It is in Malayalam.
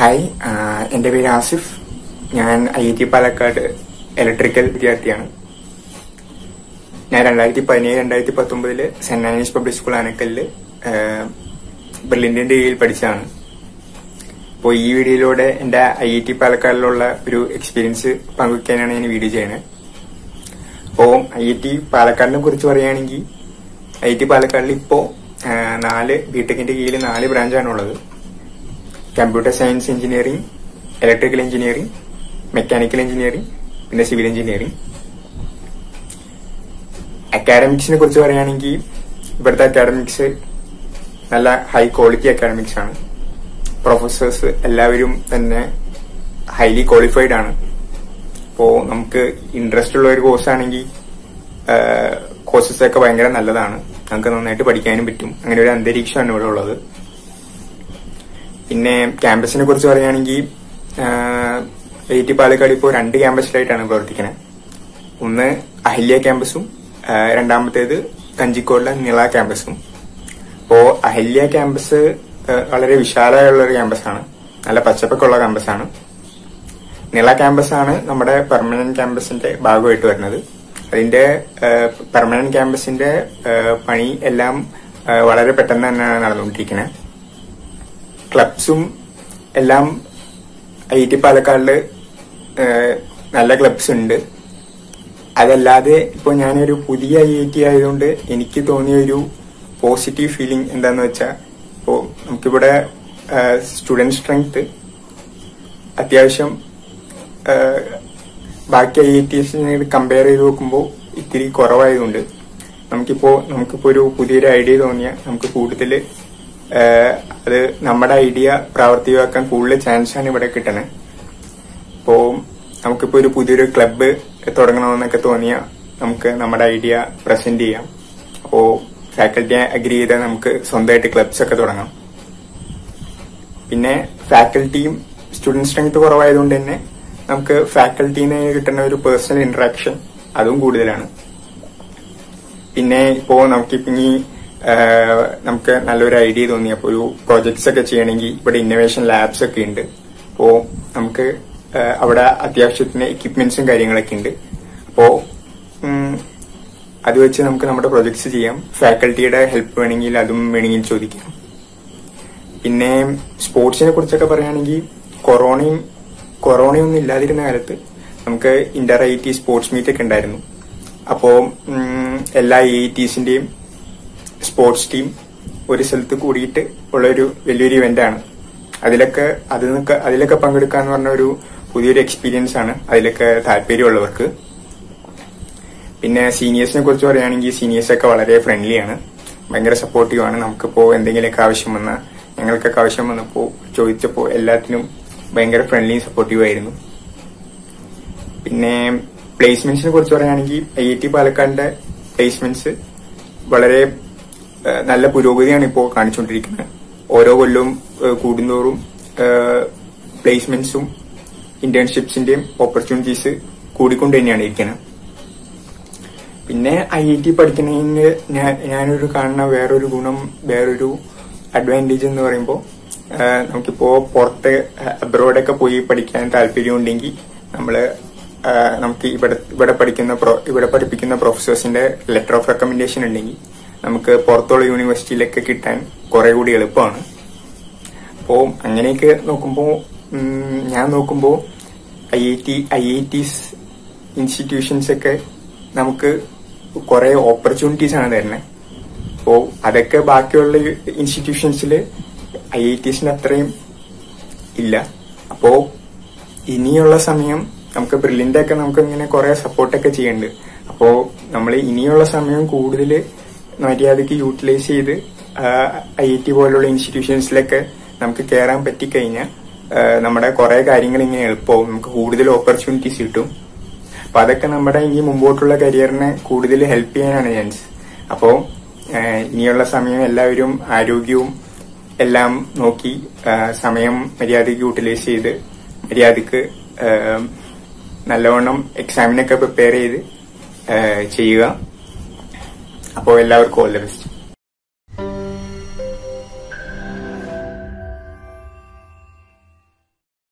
ഹായ് ആ, എൻ്റെ പേര് ആസിഫ് ഞാൻ ഐ ടി പാലക്കാട് ഇലക്ട്രിക്കൽ വിദ്യാർത്ഥിയാണ് ഞാൻ രണ്ടായിരത്തി പതിനേഴ് രണ്ടായിരത്തി പത്തൊമ്പതില് Saint Anne's public school Anakkallu ബ്രില്യന്റിന്റെ കീഴിൽ പഠിച്ചതാണ് അപ്പോൾ ഈ വീഡിയോയിലൂടെ എൻ്റെ ഐ ഐ ടി പാലക്കാടിലുള്ള ഒരു എക്സ്പീരിയൻസ് പങ്കുവയ്ക്കാനാണ് ഞാൻ ഈ വീഡിയോ ചെയ്യുന്നത് അപ്പോൾ ഐ ഐ ടി പാലക്കാടിനെ കുറിച്ച് പറയുകയാണെങ്കിൽ ഐ ഐ ടി പാലക്കാടിൽ ഇപ്പോൾ നാല് ബിടെക്കിന്റെ കീഴിൽ നാല് ബ്രാഞ്ചാണ് ഉള്ളത് computer science engineering electrical engineering mechanical engineering പിന്നെ സിവിൽ എഞ്ചിനീയറിംഗ് അക്കാഡമിക്സിനെ കുറിച്ച് പറയുകയാണെങ്കിൽ ഇവിടുത്തെ അക്കാഡമിക്സ് നല്ല ഹൈ ക്വാളിറ്റി അക്കാഡമിക്സ് ആണ് പ്രൊഫസേഴ്സ് എല്ലാവരും തന്നെ ഹൈലി ക്വാളിഫൈഡ് ആണ് അപ്പോ നമുക്ക് ഇൻട്രസ്റ്റ് ഉള്ള ഒരു കോഴ്സ് ആണെങ്കിൽ കോഴ്സസ് ഒക്കെ ഭയങ്കര നല്ലതാണ് നമുക്ക് നന്നായിട്ട് പഠിക്കാനും പറ്റും അങ്ങനെ ഒരു അന്തരീക്ഷമാണ് ഇവിടെ ഉള്ളത് പിന്നെ ക്യാമ്പസിനെ കുറിച്ച് പറയുകയാണെങ്കിൽ ഐ ടി പാലക്കാട് ഇപ്പോൾ രണ്ട് ക്യാമ്പസിലായിട്ടാണ് പ്രവർത്തിക്കുന്നത് ഒന്ന് അഹല്യ ക്യാമ്പസും ആ, രണ്ടാമത്തേത് കഞ്ചിക്കോടിലെ നിള ക്യാമ്പസും അപ്പോ അഹല്യ ക്യാമ്പസ് ആ, വളരെ വിശാലമായുള്ള ഒരു ക്യാമ്പസാണ് നല്ല പച്ചപ്പൊക്കെയുള്ള ക്യാമ്പസാണ് നിള ക്യാമ്പസാണ് നമ്മുടെ പെർമനന്റ് ക്യാമ്പസിന്റെ ഭാഗമായിട്ട് വരുന്നത് അതിന്റെ പെർമനന്റ് ക്യാമ്പസിന്റെ ആ, പണി എല്ലാം ആ, വളരെ പെട്ടെന്ന് തന്നെയാണ് നടന്നുകൊണ്ടിരിക്കുന്നത് ക്ലബ്സും എല്ലാം ഐ ടി പാലക്കാടില് ഏഹ്, നല്ല ക്ലബ്സ് ഉണ്ട് അതല്ലാതെ ഇപ്പൊ ഞാനൊരു പുതിയ ഐ ഐ ടി ആയതുകൊണ്ട് എനിക്ക് തോന്നിയ ഒരു പോസിറ്റീവ് ഫീലിംഗ് എന്താന്ന് വെച്ചാൽ ഇപ്പോ നമുക്കിവിടെ സ്റ്റുഡന്റ് സ്ട്രെങ്ത് അത്യാവശ്യം ഏഹ്, ബാക്കി ഐ ഐ ടിസിനെ കമ്പയർ ചെയ്ത് നോക്കുമ്പോൾ ഇത്തിരി കുറവായതുകൊണ്ട് നമുക്കിപ്പോ നമുക്കിപ്പോ ഒരു പുതിയൊരു ഐഡിയ തോന്നിയാൽ നമുക്ക് കൂടുതൽ അത് നമ്മുടെ ഐഡിയ പ്രാവർത്തികമാക്കാൻ കൂടുതൽ ചാൻസ് ആണ് ഇവിടെ കിട്ടണേ അപ്പോ നമുക്കിപ്പോ ഒരു പുതിയൊരു ക്ലബ്ബ് തുടങ്ങണമെന്നൊക്കെ തോന്നിയാൽ നമുക്ക് നമ്മുടെ ഐഡിയ പ്രസന്റ് ചെയ്യാം അപ്പോ ഫാക്കൽറ്റി അഗ്രി ചെയ്താൽ നമുക്ക് സ്വന്തമായിട്ട് ക്ലബ്സ് ഒക്കെ തുടങ്ങാം പിന്നെ ഫാക്കൽറ്റിയും സ്റ്റുഡന്റ് സ്ട്രെങ്ത് കുറവായതുകൊണ്ട് തന്നെ നമുക്ക് ഫാക്കൽറ്റിന്ന് കിട്ടുന്ന ഒരു പേഴ്സണൽ ഇന്ററാക്ഷൻ അതും കൂടുതലാണ് പിന്നെ ഇപ്പോ നമുക്കിപ്പോ ഇനി ആഹ്, നമുക്ക് നല്ലൊരു ഐഡിയ തോന്നി അപ്പോ ഒരു പ്രോജക്ട്സ് ഒക്കെ ചെയ്യണമെങ്കിൽ ഇവിടെ ഇന്നോവേഷൻ ലാബ്സ് ഒക്കെ ഉണ്ട് അപ്പോ നമുക്ക് ആഹ്, അവിടെ അത്യാവശ്യത്തിന് എക്യുപ്മെന്റ്സും കാര്യങ്ങളൊക്കെ ഉണ്ട് അപ്പോ ഉം, അത് വെച്ച് നമുക്ക് നമ്മുടെ പ്രൊജക്ട്സ് ചെയ്യാം ഫാക്കൽറ്റിയുടെ ഹെൽപ്പ് വേണമെങ്കിൽ അതും വേണമെങ്കിൽ ചോദിക്കാം പിന്നെ സ്പോർട്സിനെ കുറിച്ചൊക്കെ പറയുകയാണെങ്കിൽ കൊറോണയും കൊറോണയൊന്നും ഇല്ലാതിരുന്ന കാലത്ത് നമുക്ക് inter I T sports meet ഒക്കെ ഉണ്ടായിരുന്നു അപ്പോ ഉം, എല്ലാ ഐ ടീസിന്റെയും സ്പോർട്സ് ടീം ഒരു സ്ഥലത്ത് കൂടിയിട്ട് ഉള്ള ഒരു വലിയൊരു ഇവന്റ് ആണ് അതിലൊക്കെ അതിലൊക്കെ അതിലൊക്കെ പങ്കെടുക്കാന്ന് പറഞ്ഞ ഒരു പുതിയൊരു എക്സ്പീരിയൻസ് ആണ് അതിലൊക്കെ താല്പര്യമുള്ളവർക്ക് പിന്നെ സീനിയേഴ്സിനെ കുറിച്ച് പറയുകയാണെങ്കിൽ സീനിയേഴ്സ് ഒക്കെ വളരെ ഫ്രണ്ട്ലി ആണ് ഭയങ്കര സപ്പോർട്ടീവ് ആണ് നമുക്കിപ്പോ എന്തെങ്കിലുമൊക്കെ ആവശ്യം വന്നാൽ ഞങ്ങൾക്കൊക്കെ ആവശ്യം വന്നപ്പോൾ ചോദിച്ചപ്പോൾ എല്ലാത്തിനും ഭയങ്കര ഫ്രണ്ട്ലി സപ്പോർട്ടീവ് ആയിരുന്നു പിന്നെ പ്ലേസ്മെന്റ്സിനെ കുറിച്ച് പറയുകയാണെങ്കിൽ ഐ ഐ ടി പാലക്കാടിന്റെ പ്ലേസ്മെന്റ്സ് വളരെ ഏഹ്, നല്ല പുരോഗതിയാണ് ഇപ്പോൾ കാണിച്ചുകൊണ്ടിരിക്കുന്നത് ഓരോ കൊല്ലവും ഏഹ്, കൂടുന്തോറും പ്ലേസ്മെന്റ്സും ഇന്റേൺഷിപ്സിന്റെയും ഓപ്പർച്യൂണിറ്റീസ് കൂടിക്കൊണ്ട് തന്നെയാണ് ഇരിക്കുന്നത് പിന്നെ ഐ ഐ ടി പഠിക്കുന്നതിന് ഞാൻ ഞാനൊരു കാണുന്ന വേറൊരു ഗുണം വേറൊരു അഡ്വാൻറ്റേജ് എന്ന് പറയുമ്പോൾ നമുക്കിപ്പോ പുറത്ത് അബ്രോഡൊക്കെ പോയി പഠിക്കാൻ താല്പര്യമുണ്ടെങ്കിൽ നമ്മള് ആ, നമുക്ക് ഇവിടെ ഇവിടെ പഠിക്കുന്ന പ്രൊ- ഇവിടെ പഠിപ്പിക്കുന്ന പ്രൊഫസേഴ്സിന്റെ ലെറ്റർ ഓഫ് റെക്കമെൻഡേഷൻ ഉണ്ടെങ്കിൽ നമുക്ക് പുറത്തുള്ള യൂണിവേഴ്സിറ്റിയിലൊക്കെ കിട്ടാൻ കുറെ കൂടി എളുപ്പമാണ് അപ്പോ അങ്ങനെയൊക്കെ നോക്കുമ്പോൾ ഞാൻ നോക്കുമ്പോൾ I I T I I Ts institutions ഒക്കെ നമുക്ക് കുറെ ഓപ്പർച്യൂണിറ്റീസ് ആണ് തരുന്നത് അപ്പോ അതൊക്കെ ബാക്കിയുള്ള ഇൻസ്റ്റിറ്റ്യൂഷൻസിൽ ഐ ഐ ടിസിന് അത്രയും ഇല്ല അപ്പോ ഇനിയുള്ള സമയം നമുക്ക് ബ്രില്ലിന്റെ ഒക്കെ നമുക്ക് ഇങ്ങനെ കുറെ സപ്പോർട്ടൊക്കെ ചെയ്യുന്നുണ്ട് അപ്പോ നമ്മൾ ഇനിയുള്ള സമയം കൂടുതൽ മര്യാദയ്ക്ക് യൂട്ടിലൈസ് ചെയ്ത് ഐ ഐ ടി പോലുള്ള ഇൻസ്റ്റിറ്റ്യൂഷൻസിലൊക്കെ നമുക്ക് കയറാൻ പറ്റിക്കഴിഞ്ഞാൽ നമ്മുടെ കുറെ കാര്യങ്ങൾ ഇങ്ങനെ എളുപ്പമാവും നമുക്ക് കൂടുതൽ ഓപ്പർച്യൂണിറ്റീസ് കിട്ടും അപ്പൊ അതൊക്കെ നമ്മുടെ ഇനി മുമ്പോട്ടുള്ള കരിയറിനെ കൂടുതൽ ഹെൽപ്പ് ചെയ്യാനാണ് ചാൻസ് അപ്പോ ഏഹ്, ഇനിയുള്ള സമയം എല്ലാവരും ആരോഗ്യവും എല്ലാം നോക്കി ഏഹ്, സമയം മര്യാദയ്ക്ക് യൂട്ടിലൈസ് ചെയ്ത് മര്യാദയ്ക്ക് ഏഹ്, നല്ലവണ്ണം എക്സാമിനൊക്കെ പ്രിപ്പയർ ചെയ്ത് ഏഹ്, ചെയ്യുക അപ്പോൾ എല്ലാവർക്കും ഓൾ ദ ബെസ്റ്റ്